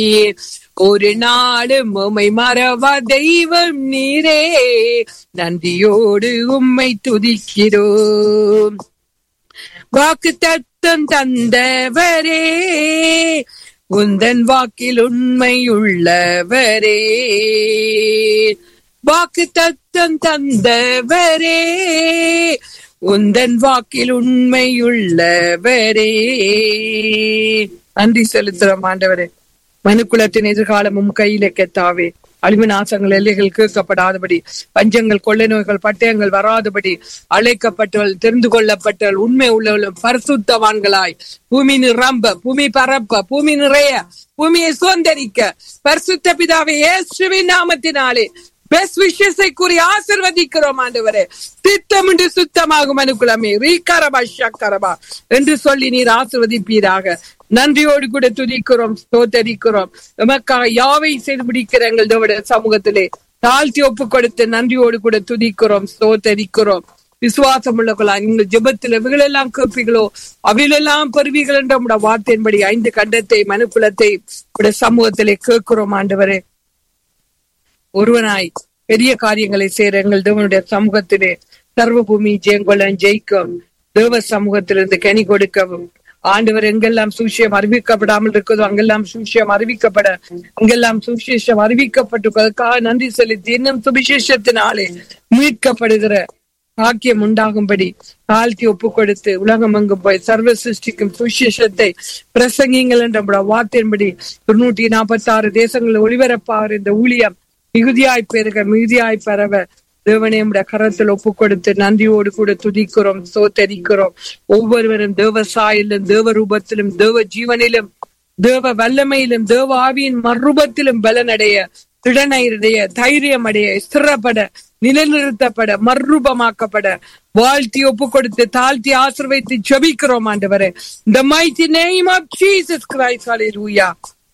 ஒரு நாளும் உம்மை மறவா தெய்வம் நீரே நன்றியோடு உம்மை துதிக்கிறோம் வாக்கு தத்தம் தந்தவரே உந்தன் வாக்கில் உண்மை உள்ளவரே வாக்கு தத்தம் தந்தவரே உந்தன் வாக்கில் உண்மையுள்ளவரே நன்றி செலுத்துறோம் ஆண்டவரே மனுக்குலத்தின் எதிர்காலமும் கையில கெத்தாவே அழிவு நாசங்கள் எல்லைகள் கேட்கப்படாதபடி பஞ்சங்கள் கொள்ளை நோய்கள் பட்டயங்கள் வராதபடி அழைக்கப்பட்டவள் தெரிந்து கொள்ளப்பட்டவள் உண்மை உள்ளவளும் பரிசுத்தவான்களாய் பூமி நிரம்ப பூமி பரப்ப பூமி நிறைய பூமியை சுதந்திரிக்க பரிசுத்த பிதாவை இயேசுவின் நாமத்தினாலே பெஸ்ட் விஷயத்தை கூறி ஆசிர்வதிக்கிறோம் ஆண்டவரே திட்டம் என்று சுத்தமாகும் அனுகுலமே ரீகரபா ஷக்கரபா என்று சொல்லி நீர் ஆசிர்வதிப்பீராக நன்றியோடு கூட துதிக்கிறோம் ஸ்தோத்தரிக்கிறோம் எமக்காக யாவை செய்து முடிக்கிற எங்கள் தேவட சமூகத்திலே தாழ்த்தி ஒப்பு கொடுத்து நன்றியோடு கூட துதிக்கிறோம் ஸ்தோத்தரிக்கிறோம் விசுவாசம் உள்ளவர்களா நீங்கள் ஜெபத்தில் எவைகளெல்லாம் கேட்பீங்களோ அவைகளெல்லாம் பெறுவீர்கள் என்ற உடைய வார்த்தையின்படி ஐந்து கண்டத்தை மனுக்குலத்தை உடைய சமூகத்திலே கேட்கிறோம் ஆண்டவரே ஒருவனாய் பெரிய காரியங்களை செய்யற எங்கள் தேவனுடைய சமூகத்திலே சர்வபூமி ஜெயங்கொள்ளன் ஜெயிக்கும் தேவ சமூகத்திலிருந்து கனி கொடுக்கவும் ஆண்டவர் எங்கெல்லாம் சூசியம் அறிவிக்கப்படாமல் இருக்கிறதோ அங்கெல்லாம் சூசியம் அறிவிக்கப்பட அங்கெல்லாம் சுவிசேஷம் அறிவிக்கப்பட்டிருக்கிறதுக்காக நன்றி செலுத்தி இன்னும் சுவிசேஷத்தினாலே மீட்கப்படுகிற பாக்கியம் உண்டாகும்படி தாழ்த்தி ஒப்பு கொடுத்து உலகம் எங்கும் போய் சர்வ சிருஷ்டிக்கும் சுவிசேஷத்தை பிரசங்கிங்கள் என்ற வார்த்தையின்படி தொண்ணூற்றி நாற்பத்தி ஆறு தேசங்களில் ஒளிபரப்பாகிற இந்த ஊழியம் மிகுதியாய் பெருக மிகுதியாய் பரவ தேவனே உடைய கரத்தில் ஒப்பு கொடுத்து நன்றியோடு கூட துதிக்கிறோம் சோத்தரிக்கிறோம் ஒவ்வொருவரும் தேவ சாயிலும் தேவ ரூபத்திலும் தேவ ஜீவனிலும் தேவ வல்லமையிலும் தேவ ஆவியின் மறுரூபத்திலும் பலனடைய திடனையுடைய தைரியம் அடைய ஸ்திரப்பட நிலைநிறுத்தப்பட மறுரூபமாக்கப்பட வாழ்த்தி ஒப்பு கொடுத்து தாழ்த்தி ஆசிர்வைத்து ஜபிக்கிறோம் ஆண்டவரே இந்த mighty name of Jesus Christ hallelujah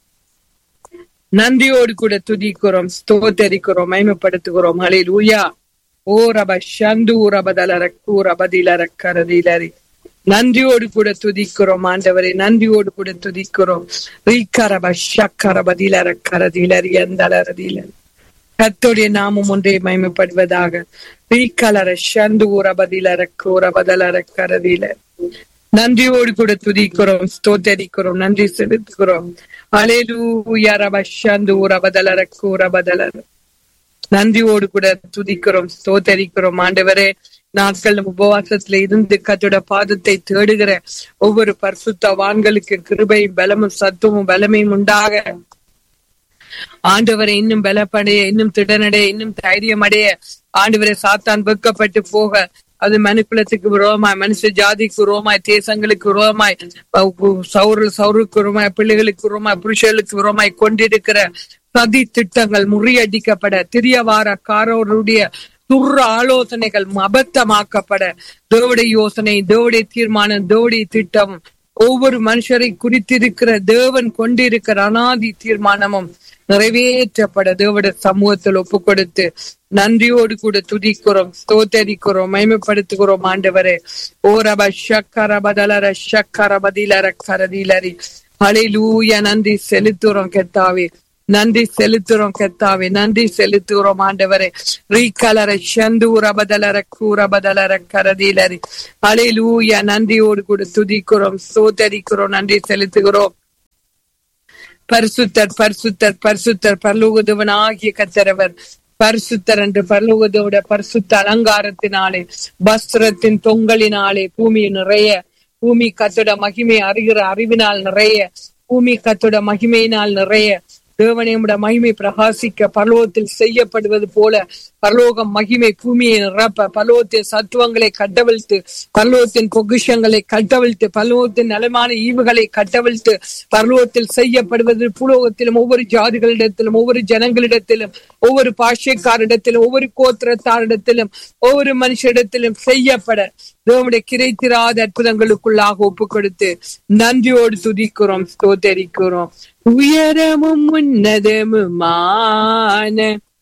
நன்றியோடு கூட துதிக்கிறோம் ஸ்தோத்தரிக்கிறோம் மகிமைப்படுத்துகிறோம் ஹalleluya ஓ ரப ஷந்து ரபதலர கூரபதிலர கரதிலரி நன்றியோடு கூட துதிக்கிறோம் ஆண்டவரே நன்றியோடு கூட துதிக்கிறோம் ரீக்கரப ஷக்கரபதிலர கரதிலரி எந்தலரதிலரி கத்தோடைய நாமம் ஒன்றே மயமப்படுவதாக ரீக்கலர ஷந்து ரபதிலர கூரபதலர கரதில நன்றியோடு கூட துதிக்கிறோம் ஸ்தோத்தரிக்கிறோம் நன்றி செலுத்துகிறோம் அலேலூயா ரப ஷந்து ரபதலர கூரபதலர நன்றியோடு கூட துதிக்கிறோம் ஸ்தோத்தரிக்கிறோம் ஆண்டவரே நாட்கள் உபவாசத்துல இருந்து கத்தோட பாதத்தை தேடுகிற ஒவ்வொரு பரிசுத்தவான்களுக்கு கிருபையும் பலமும் சத்துவமும் பலமையும் உண்டாக ஆண்டவரை இன்னும் பலப்படைய இன்னும் திடனடைய இன்னும் தைரியம் அடைய ஆண்டவரை சாத்தான் வெக்கப்பட்டு போக அது மனுக்குலத்துக்கு விரோமாய் மனுஷ ஜாதிக்கு உருவமாய் தேசங்களுக்கு உருவமாய் சௌரு சௌருக்கு உருவமாய் பிள்ளைகளுக்கு உருவமாய் புருஷர்களுக்கு உருவமாய் கொண்டிருக்கிற சதி திட்டங்கள் முறியடிக்கப்பட திரியவார காரோருடைய துர்ற ஆலோசனைகள் அபத்தமாக்கப்பட தேவடைய யோசனை தேவடைய தீர்மானம் தேவடைய திட்டம் ஒவ்வொரு மனுஷரை குறித்திருக்கிற தேவன் கொண்டிருக்கிற அனாதி தீர்மானமும் நிறைவேற்றப்பட தேவட சமூகத்தில் ஒப்பு கொடுத்து நன்றியோடு கூட துதிக்கிறோம் ஸ்தோத்தரிக்கிறோம் மயமப்படுத்துகிறோம் ஆண்டவரே ஓரப ஷக்கரபதலர ஷக்கரபதிலர கரதிலரி ஹalleluya நன்றி செலுத்துறோம் கெத்தாவே நன்றி செலுத்துறோம் கெத்தாவே நன்றி செலுத்துகிறோம் ஆண்டவரே ரீகலர சந்தூர பதலர கூற பதலர கரதிலரி ஹalleluya நன்றியோடு கூட துதிக்கிறோம் ஸ்தோத்தரிக்கிறோம் நன்றி செலுத்துகிறோம் பரிசுத்தர் பரிசுத்தர் பரிசுத்தர் பரலோகதவன் ஆகிய கத்தரவர் பரிசுத்தர் என்று பரலோகதோட பரிசுத்த அலங்காரத்தினாலே வஸ்திரத்தின் தொங்கலினாலே பூமி நிறைய பூமி கத்தோட மகிமை அறிகிற அறிவினால் நிறைய பூமி கத்தோட மகிமையினால் நிறைய தேவனையுடைய மகிமை பிரகாசிக்க பரலோகத்தில் செய்யப்படுவது போல பரலோகம் மகிமை பூமியை நிரப்ப பரலோகத்தின் சத்துவங்களை கட்டவிழ்த்து பரலோகத்தின் பொக்கிஷங்களை கட்டவிழ்த்து பரலோகத்தின் நலமான ஈவுகளை கட்டவிழ்த்து பரலோகத்தில் செய்யப்படுவது பூலோகத்திலும் ஒவ்வொரு ஜாதிகளிடத்திலும் ஒவ்வொரு ஜனங்களிடத்திலும் ஒவ்வொரு பாஷைக்காரிடத்திலும் ஒவ்வொரு கோத்திரத்தாரிடத்திலும் ஒவ்வொரு மனுஷரிடத்திலும் செய்யப்பட தேவனுடைய கிடைத்திராத அற்புதங்களுக்குள்ளாக ஒப்பு கொடுத்து நன்றியோடு துதிக்கிறோம் ஸ்தோத்தரிக்கிறோம் உயரமும் உன்னதமுமான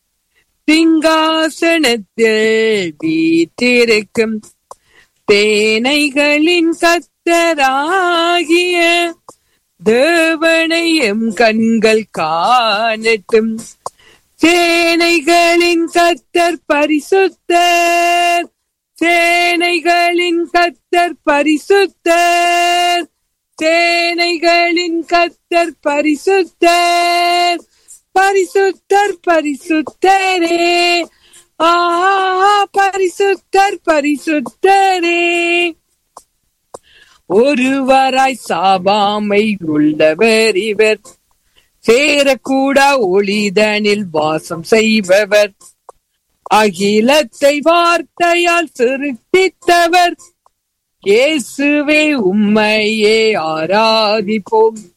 சிங்காசனத்தில் வீட்டிருக்கும் தேனைகளின் கத்தராகிய தேவனை எம் கண்கள் காணட்டும் சேனைகளின் கத்தர் பரிசுத்தர் சேனைகளின் கத்தர் பரிசுத்தர் சேனைகளின் கத்தர் பரிசுத்தர் பரிசுத்தர் பரிசுத்தரே ஆ பரிசுத்தர் பரிசுத்தரே ஒருவராய் சாபாமை உள்ளவர் இவர் சேரக்கூட ஒளிதனில் வாசம் செய்பவர் அகிலத்தை வார்த்தையால் சிருஷ்டித்தவர் இயேசுவே உம்மையே ஆராதிப்போம்